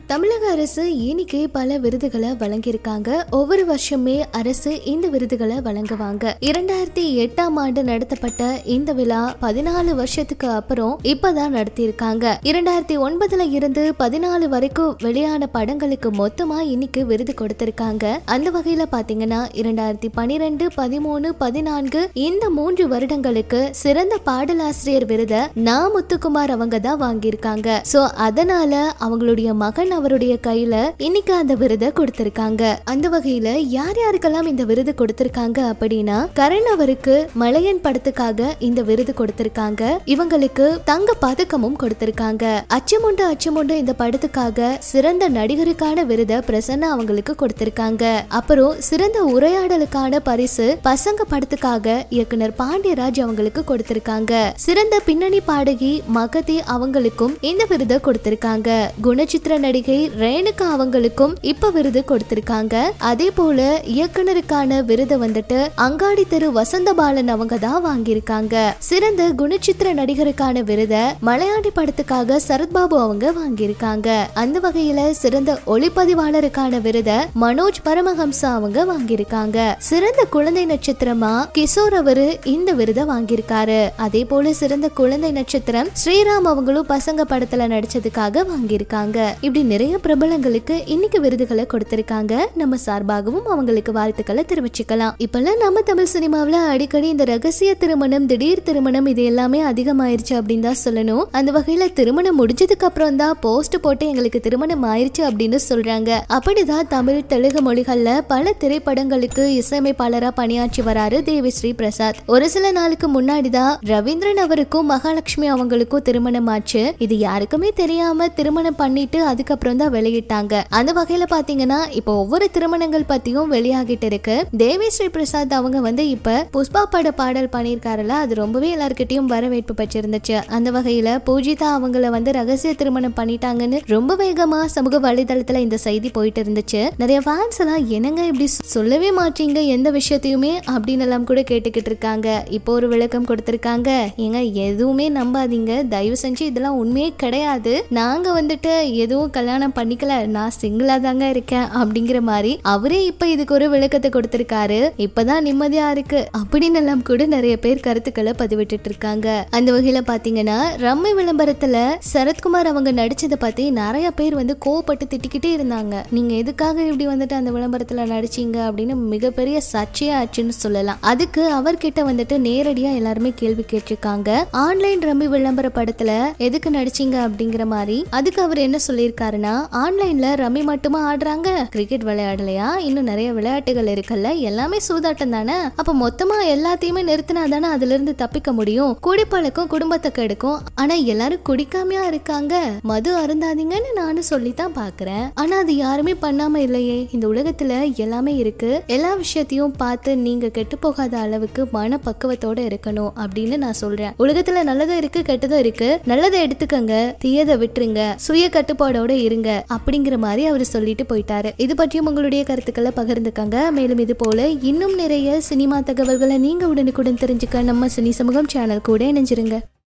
தமிழக அரசு இன்னைக்கு பல விருதுகளை வழங்கியிருக்காங்க ஒவ்வொரு வருஷமே அரசு இந்த விருதுகளை வழங்குவாங்க இரண்டாயிரத்தி எட்டாம் ஆண்டு நடத்தப்பட்ட இந்த விழா பதினாலு வருஷத்துக்கு அப்புறம் இப்பதான் நடத்தியிருக்காங்க இரண்டாயிரத்தி ஒன்பதுல இருந்து பதினாலு வரைக்கும் வெளியான படங்களுக்கு மொத்தமா இன்னைக்கு விருது கொடுத்திருக்காங்க அந்த வகையில பாத்தீங்கன்னா இரண்டாயிரத்தி பனிரெண்டு பதிமூணு பதினான்கு இந்த மூன்று வருடங்களுக்கு சிறந்த பாடலாசிரியர் விருதை நா முத்துக்குமார் அவங்க தான் வாங்கியிருக்காங்க சோ அதனால அவங்களுடைய மகன் அவருடைய கையில இன்னைக்கு அந்த விருதை கொடுத்திருக்காங்க அந்த வகையில யார் யாருக்கெல்லாம் இந்த விருது கொடுத்திருக்காங்க அப்படின்னா கரண் அவருக்கு மலையன் படத்துக்காக இந்த விருது கொடுத்திருக்காங்க இவங்களுக்கு தங்க பதக்கமும் கொடுத்திருக்காங்க அச்சமுண்டு அச்சமுண்டு இந்த படத்துக்காக சிறந்த நடிகருக்கான விருதை பிரசன்னா அவங்களுக்கு கொடுத்திருக்காங்க அப்புறம் சிறந்த உரையாடலுக்கான பரிசு பசங்க படத்துக்காக இயக்குனர் பாண்டியராஜ் அவங்களுக்கு கொடுத்திருக்காங்க சிறந்த பின்னணி பாடகி மகதி அவங்களுக்கும் இந்த விருதை கொடுத்திருக்காங்க குணச்சித்திர நடிகை ரேணுகா அவங்களுக்கும் இப்ப விருது கொடுத்திருக்காங்க அதே போல இயக்குனருக்கான விருதை வந்துட்டு அங்காடி தெரு வசந்தபாலன் அவங்க தான் வாங்கியிருக்காங்க சிறந்த குணச்சித்திர நடிகருக்கான விருதை மலையாளி படத்துக்காக சரத்பாபு அவங்க வாங்கியிருக்காங்க அந்த வகையில சிறந்த ஒளிப்பதிவாளருக்கான விருதை மனோஜ் பரமஹம்சா அவங்க வாங்கியிருக்காங்க சிறந்த குழந்தை நட்சத்திரமா கிஷோர் அவரு இந்த விருதை வாங்கியிருக்காரு அதே போல சிறந்த குழந்தை நட்சத்திரம் ஸ்ரீராம் அவங்களும் பசங்க படத்துல நடிச்சதுக்காக வாங்கியிருக்காங்க இப்படி நிறைய பிரபலங்களுக்கு இன்னைக்கு விருதுகளை கொடுத்திருக்காங்க நம்ம சார்பாகவும் அவங்களுக்கு வாழ்த்துக்களை தெரிவிச்சுக்கலாம் இப்பெல்லாம் நம்ம தமிழ் சினிமாவில் அடிக்கடி இந்த ரகசிய திருமணம் திடீர் திருமணம் இது எல்லாமே அதிகமாயிருச்சு அப்படின்னு தான் சொல்லணும் அந்த வகையில திருமணம் முடிஞ்சதுக்கு அப்புறம் தான் போஸ்ட் போட்டு எங்களுக்கு திருமணம் ஆயிருச்சு அப்படின்னு சொல்றாங்க அப்படிதான் தமிழ் தெலுங்கு மொழிகள்ல பல திரைப்படங்களுக்கு இசையமைப்பாளரா பணியாற்றி வராரு தேவிஸ்ரீ பிரசாத் ஒரு சில நாளுக்கு முன்னாடி தான் ரவீந்திரன் அவருக்கும் மகாலட்சுமி அவங்களுக்கும் திருமணம் ஆச்சு இது யாருக்குமே தெரியாம திருமணம் பண்ணிட்டு அதுக்கப்புறம் தான் வெளியிட்டாங்க அந்த வகையில பாத்தீங்கன்னா இப்போ ஒவ்வொரு திருமணங்கள் பத்தியும் வெளியாகிட்டு இருக்கு தேவிஸ்ரீ பிரசாத் அவங்க வந்து இப்ப புஷ்பா பட பாடல் பண்ணியிருக்காருல அது ரொம்பவே எல்லார்கிட்டயும் வரவேற்பு பெற்றிருந்துச்சு அந்த வகையில பூஜிதா அவங்கள வந்து ரகசிய திருமணம் பண்ணிட்டாங்கன்னு ரொம்ப வேகமா சமூக வலைதளத்துல இந்த செய்தி போயிட்டு இருந்துச்சு நிறைய ஃபேன்ஸ் எல்லாம் என்னங்க இப்படி சொல்லவே மாட்டீங்க எந்த விஷயத்தையுமே அப்படின்னு எல்லாம் கூட கேட்டுக்கிட்டு இருக்காங்க இப்போ ஒரு விளக்கம் கொடுத்திருக்காங்க ஏங்க எதுவுமே நம்பாதீங்க தயவு செஞ்சு இதெல்லாம் உண்மையே கிடையாது நாங்க வந்துட்டு எதுவும் கல்யாணம் பண்ணிக்கல நான் சிங்கிளா தாங்க இருக்கேன் அப்படிங்கிற மாதிரி அவரே இப்ப இதுக்கு ஒரு விளக்கத்தை கொடுத்திருக்காரு இப்பதான் நிம்மதியா இருக்கு அப்படின்னு எல்லாம் கூட நிறைய பேர் கருத்துக்களை பதிவிட்டுட்டு இருக்காங்க அந்த வகையில பாத்தீங்கன்னா ரம்மி விளம்பரத்துல சரத்குமார் அவங்க நடிச்சதை பத்தி நிறைய பேர் வந்து கோவப்பட்டு திட்டிக்கிட்டே இருந்தாங்க நீங்க எதுக்காக இப்படி வந்துட்டு அந்த விளம்பரத்துல நடிச்சீங்க அப்படின்னு மிகப்பெரிய சர்ச்சையா ஆச்சுன்னு சொல்லலாம் அதுக்கு அவர்கிட்ட வந்துட்டு நேரடியா எல்லாருமே கேள்வி கேட்டிருக்காங்க ஆன்லைன் ரம்மி விளம்பர படத்துல எதுக்கு நடிச்சீங்க அப்படிங்கிற மாதிரி அதுக்கு அவர் என்ன சொல்லியிருக்காருன்னா ஆன்லைன்ல ரம்மி மட்டுமா ஆடுறாங்க கிரிக்கெட் விளையாடலையா இன்னும் நிறைய விளையாட்டுகள் இருக்குல்ல எல்லாமே சூதாட்டம் தானே அப்ப மொத்தமா எல்லாத்தையுமே நிறுத்தினா தானே அதுல இருந்து தப்பிக்க முடியும் குடிப்பழக்கம் குடும்பத்தை கெடுக்கும் ஆனா எல்லாரும் குடிக்காமையா இருக்காங்க மது அருந்தாதீங்கன்னு நானும் சொல்லித்தான் பாக்குறேன் ஆனா அது யாருமே பண்ணாம இல்லையே இந்த உலகத்துல எல்லாமே இருக்கு எல்லா விஷயத்தையும் பார்த்து நீங்க கெட்டு போகாத அளவுக்கு மன பக்குவத்தோட இருக்கணும் அப்படின்னு நான் சொல்றேன் உலகத்துல நல்லதும் இருக்கு கெட்டதும் இருக்கு நல்லதை எடுத்துக்கங்க தீயதை விட்டுருங்க சுய கட்டுப்பாடோட இருங்க அப்படிங்கிற மாதிரி அவர் சொல்லிட்டு போயிட்டாரு இது பற்றியும் உங்களுடைய கருத்துக்களை பகிர்ந்துக்கங்க மேலும் இது போல இன்னும் நிறைய சினிமா தகவல்களை நீங்க உடனுக்குடன் தெரிஞ்சுக்க நம்ம சினி சமூகம் சேனல் கூட இணைஞ்சிருங்க